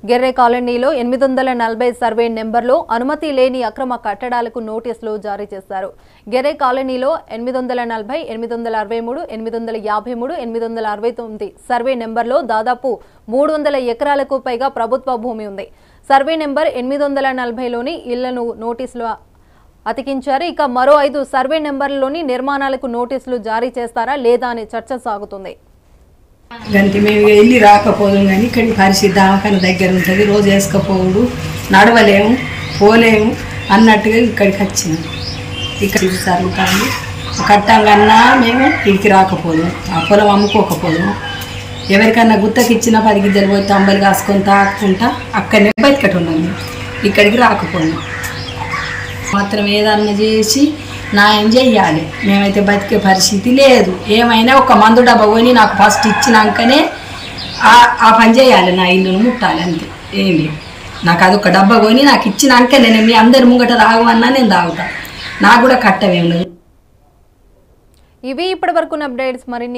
గెర్రే కాలనీలో ఎనిమిది వందల నలభై సర్వే నెంబర్లో అనుమతి లేని అక్రమ కట్టడాలకు నోటీసులు జారీ చేశారు గెర్రే కాలనీలో ఎనిమిది వందల నలభై ఎనిమిది వందల అరవై మూడు ఎనిమిది వందల యాభై మూడు ఎనిమిది వందల అరవై తొమ్మిది సర్వే నెంబర్లో దాదాపు మూడు వందల ఎకరాలకు పైగా ప్రభుత్వ భూమి ఉంది సర్వే నెంబర్ ఎనిమిది వందల నలభైలోని ఇళ్లను నోటీసులు అతికించారు ఇక మరో ఐదు సర్వే నెంబర్లలోని నిర్మాణాలకు నోటీసులు జారీ చేస్తారా లేదా అనే చర్చ సాగుతుంది గంటి మేము ఇక వెళ్ళి రాకపోదు కానీ ఇక్కడి పరిస్థితి దవాఖాన దగ్గర ఉంటుంది రోజు వేసుకపోవుడు నడవలేము పోలేము అన్నట్టుగా ఇక్కడికి వచ్చినాం ఇక్కడ ఇది జరుగుతుంది కట్టంగా మేము ఇక్కడికి రాకపోదు ఆ పొలం అమ్ముకోకపోదు ఎవరికన్నా గుత్తకిచ్చిన పది గిద్దలు పోయి తంబలు కాసుకొని తాకుంటా అక్కడనే బతికట్టు ఉన్నాం మేము. ఇక్కడికి రాకపోయినాం మాత్రం ఏదన్నా చేసి న్యాయం చెయ్యాలి మేమైతే బతికే పరిస్థితి లేదు ఏమైనా ఒక మందు డబ్బా కొని నాకు ఫస్ట్ ఇచ్చినాకనే ఆ- ఆ పని చేయాలి నా ఇల్లును ముట్టాలి అంతే ఏం లేదు నాకు అదొక డబ్బా కొని నాకు ఇచ్చినాక నేను మీ అందరి ముంగట తాగమన్నా నేను తాగుతా నాకు కూడా కట్టవేం లేదు ఇవి ఇప్పటి వరకు అప్డేట్స్ మరిన్ని